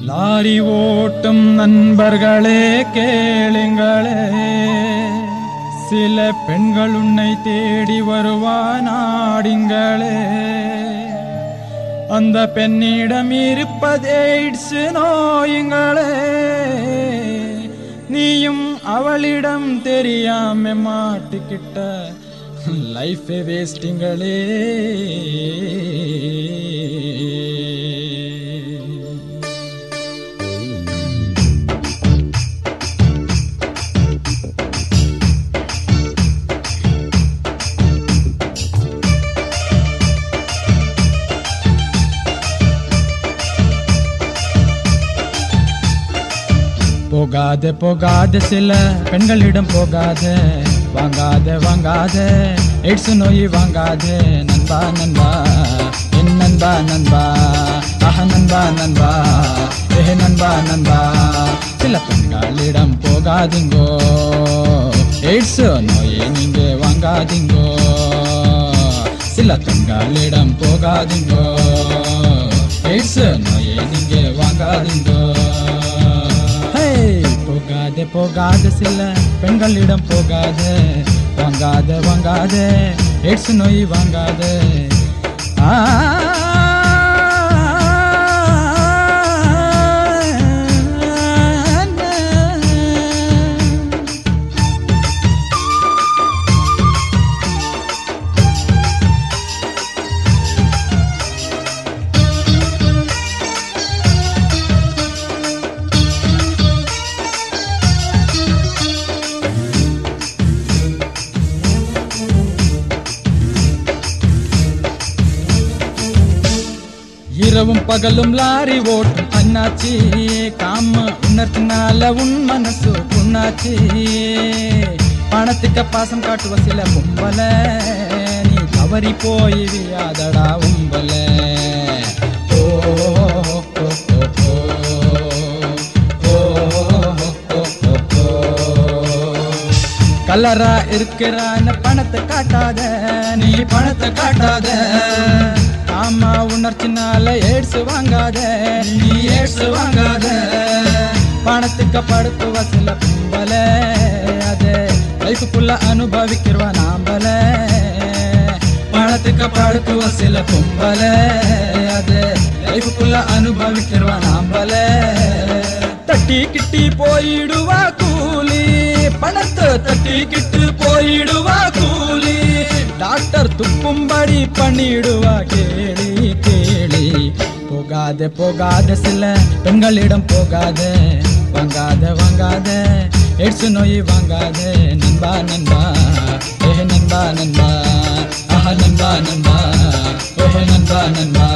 Lorry ஓட்டும் நண்பர்களே கேளுங்களே சில பெண்கள் உன்னை தேடி வருவானாடிங்களே அந்த பெண்ணிடம் இருப்பதே இட்ஸ் நோயுங்களே நீயும் அவளிடம் தெரியாம மாட்டிக்கிட்ட லைஃப் வேஸ்டிங்களே போகாத போகாத சில பெண்களிடம் போகாத வாங்காத வாங்காத எய்ட்ஸ் நோய் வாங்காத நண்பா நண்பா என் நண்பா நண்பா ஆஹ நண்பா நண்பா ஏ நண்பா நண்பா சில பெண்களிடம் போகாதீங்கோ எய்ட்ஸ் நோயை நீங்க வாங்காதீங்கோ சில பெண்களிடம் போகாதீங்கோ எய்ட்ஸ் நோயை நீங்க வாங்காதீங்கோ ஹே, போகாத போகாத சில பெண்களிடம் போகாத வாங்காத வாங்காத எய்ட்ஸ் நோய் வாங்காத ஆ இரவும் பகலும் லாரி ஓட்டும் அண்ணாச்சி காம உணர்த்தினால உன் மனசு புண்ணாச்சி பணத்துக்கு பாசம் காட்டுவ சில கும்பல நீ தவறி போய் வியாதடா உம்பல ஓ, ஓ, ஓ, ஓ, ஓ, ஓ, ஓ, ஓ. கலரா இருக்கிறான பணத்தை காட்டாத நீ பணத்தை காட்டாத ஆமா உணர்ச்சினால ஏட்ஸ் வாங்காத நீ ஏட்ஸ் வாங்காத பணத்துக்கு படுத்துவ சில கும்பல அது லைஃபுக்குள்ள அனுபவிக்கிறவ நாம்பல பணத்துக்கு படுத்துவ சில கும்பல அது லைஃபுக்குள்ள அனுபவிக்கிறவ நாம்பல தட்டி கிட்டி போயிடுவா கூலி பணத்தை தட்டி கிட்டு போயிடுவா கூலி டாக்டர் துப்பும்படி பண்ணிடுவா கேளி கேளி போகாத போகாத சில பெண்களிடம் போகாத வாங்காத வாங்காத எட்ஸ் நோய் வாங்காத நண்பா நண்பா ஏ நண்பா நண்பா ஆஹா நண்பா நண்பா ஓஹோ நண்பா நண்பா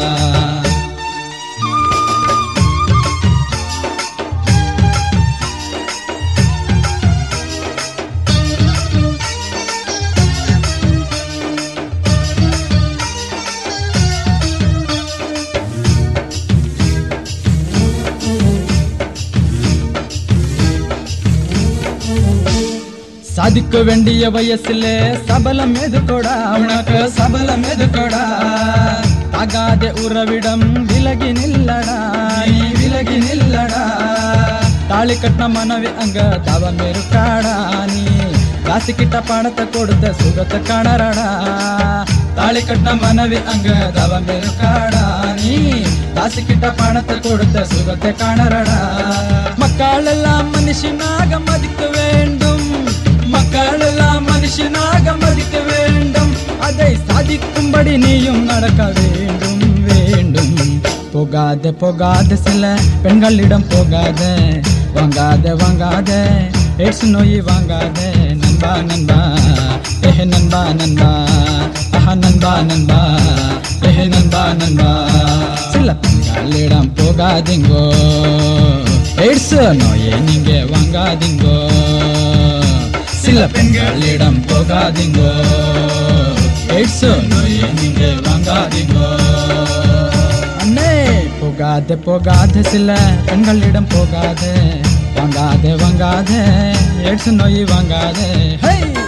சாதிக்க வேண்டிய வயசுல சபலம் எதுக்கோடா உனக்கு சபலம் எதுக்கோடா ஆகாத உறவிடம் விலகி நில்லடா நீ விலகி நில்லடா தாலி கட்டின மனைவி அங்க தவம் இருக்காடா நீ காசு கிட்ட பணத்தை கொடுத்த சுகத்தை காணறடா தாலி கட்டின மனைவி அங்க தவம் இருக்காடா நீ காசு கிட்ட பணத்தை கொடுத்த சுகத்தை காணறடா மக்கள் எல்லாம் மனுஷனாக மதிக்க வேண்டும் மக்கள் எல்லாம் மனுஷனாக மதிக்க வேண்டும் அதை சாதிக்கும்படி நீயும் நடக்க வேண்டும் வேண்டும் போகாத போகாத சில பெண்களிடம் போகாத வாங்காத வாங்காத எய்ட்ஸ் நோய் வாங்காத நண்பா நண்பா ஏஹே நண்பா நண்பா ஆஹா நண்பா நண்பா ஏஹே நண்பா நண்பா சில பெண்களிடம் போகாதீங்கோ எய்ட்ஸ் நோயை நீங்க வாங்காதீங்கோ சில பெண்களிடம் போகாதீங்கோ எய்ட்ஸ் நோயை நீங்க வாங்காதீங்கோ அண்ணே போகாத போகாத சில பெண்களிடம் போகாத வாங்காத வாங்காத எய்ட்ஸ் நோய் வாங்காத ஹை